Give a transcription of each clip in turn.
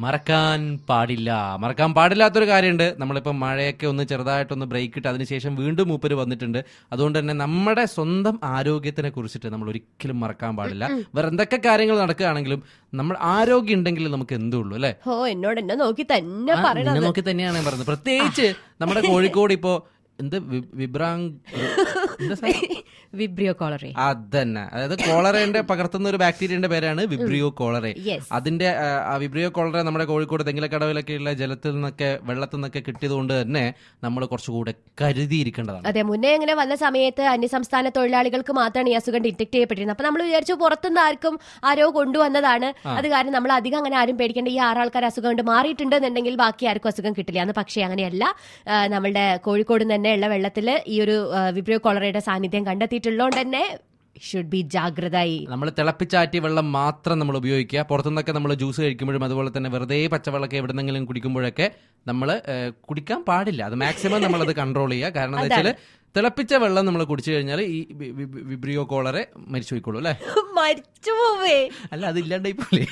മറക്കാൻ പാടില്ല മറക്കാൻ പാടില്ലാത്തൊരു കാര്യമുണ്ട് നമ്മളിപ്പോൾ മഴയൊക്കെ ഒന്ന് ചെറുതായിട്ടൊന്ന് ബ്രേക്ക് ഇട്ട് അതിനുശേഷം വീണ്ടും മൂപ്പര് വന്നിട്ടുണ്ട് അതുകൊണ്ട് തന്നെ നമ്മുടെ സ്വന്തം ആരോഗ്യത്തിനെ കുറിച്ചിട്ട് നമ്മൾ ഒരിക്കലും മറക്കാൻ പാടില്ല വേറെ എന്തൊക്കെ കാര്യങ്ങൾ നടക്കുകയാണെങ്കിലും നമ്മൾ ആരോഗ്യം ഉണ്ടെങ്കിൽ നമുക്ക് എന്തേ ഉള്ളൂ അല്ലേ ഓ എന്നോട് എന്നെ നോക്കി തന്നെ ആ, പറയണത് നിന്നെ നോക്കി തന്നെയാണ് ഞാൻ പറയുന്നത് പ്രത്യേകിച്ച് നമ്മുടെ കോഴിക്കോട് ഇപ്പോ എന്ത് വി- വിബ്രാങ് എന്താ സാധനം? വിബ്രിയോ കോളറി അതന്നെ അതായത് കോളറേന്റെ പകർത്തുന്ന ഒരു ബാക്ടീരിയന്റെ പേരാണ് വിബ്രിയോ കോളറെ Yes. അതിന്റെ ആ, ആ വിബ്രിയോ കോളറ നമ്മുടെ കോഴിക്കോട് തെങ്ങിലക്കടവിലൊക്കെ ഉള്ള ജലത്തിൽ നിന്നൊക്കെ വെള്ളത്തിൽ നിന്നൊക്കെ കിട്ടിയതുകൊണ്ട് തന്നെ നമ്മൾ കുറച്ചുകൂടെ കരുതിയിരിക്കേണ്ടതാണ് അതെ മുന്നേ ഇങ്ങനെ വന്ന സമയത്ത് അന്യസംസ്ഥാന തൊഴിലാളികൾക്ക് മാത്രമാണ് ഈ അസുഖം ഡിറ്റക്ട് ചെയ്യപ്പെട്ടിരുന്നത് അപ്പൊ നമ്മൾ വിചാരിച്ചു പുറത്തുനിന്ന് ആർക്കും ആരോ കൊണ്ടുവന്നതാണ് അത് കാരണം നമ്മൾ അധികം അങ്ങനെ ആരും പേടിക്കേണ്ട ഈ ആറാൾക്കാർ അസുഖം കൊണ്ട് മാറിയിട്ടുണ്ടെന്നുണ്ടെങ്കിൽ ബാക്കി ആർക്കും അസുഖം കിട്ടില്ല എന്ന് പക്ഷേ അങ്ങനെയല്ല ആ, നമ്മളുടെ കോഴിക്കോട് തന്നെ ഉള്ള വെള്ളത്തിൽ ഈ ഒരു വിബ്രിയോ കോളറയുടെ സാന്നിധ്യം കണ്ടെത്തിയിട്ടുള്ളതുകൊണ്ട് തന്നെ ഷുഡ് ബി ജാഗ്രതായി നമ്മൾ തിളപ്പിച്ചാറ്റിയ വെള്ളം മാത്രം നമ്മൾ ഉപയോഗിക്കുക പുറത്തുനിന്നൊക്കെ നമ്മൾ ജ്യൂസ് കഴിക്കുമ്പോഴും അതുപോലെ തന്നെ വെറുതെ പച്ചവെള്ളമൊക്കെ എവിടെന്നെങ്കിലും കുടിക്കുമ്പോഴൊക്കെ നമ്മൾ കുടിക്കാൻ പാടില്ല അത് മാക്സിമം നമ്മളത് കൺട്രോൾ ചെയ്യുക കാരണം എന്താ വെച്ചാൽ തിളപ്പിച്ച വെള്ളം നമ്മൾ കുടിച്ചു കഴിഞ്ഞാൽ ഈ വി- വി- വിബ്രിയോ കോളറെ മരിച്ചു പോയിക്കോളൂ അല്ലേ മരിച്ചു പോവേ അല്ല അത് ഇല്ലാണ്ടായി പോലെ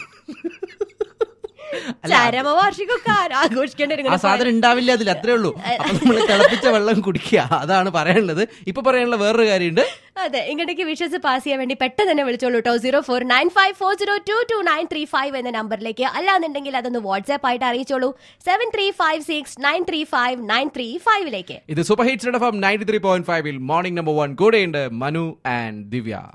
ചരമവാർഷികമൊക്കെ ആര് ആഘോഷിക്കേണ്ട ഒരു ആ ഇങ്ങനെ സാധനം ഉണ്ടാവില്ല അതിൽ അത്രേ ഉള്ളൂ അപ്പൊ നമ്മൾ തിളപ്പിച്ച വെള്ളം കുടിക്കുക അതാണ് പറയാനുള്ളത് ഇപ്പൊ പറയാനുള്ള വേറൊരു കാര്യമുണ്ട് അതെ ഇങ്ങോട്ടേക്ക് വിഷസ് പാസ് ചെയ്യാൻ വേണ്ടി പെട്ടെന്ന് തന്നെ വിളിച്ചോളൂ കേട്ടോ zero four nine five four zero two two nine three five എന്ന നമ്പറിലേക്ക് അല്ലാന്നുണ്ടെങ്കിൽ അതൊന്ന് വാട്സ്ആപ്പ് ആയിട്ട് അറിയിച്ചോളൂ seven three five six nine three five nine three ഫൈവിലേക്ക് ഇത് super hits F ninety three point ഫൈവിൽ മോർണിംഗ് നമ്പർ വൺ കൂടെയുണ്ട് മനു ആൻഡ് ദിവ്യ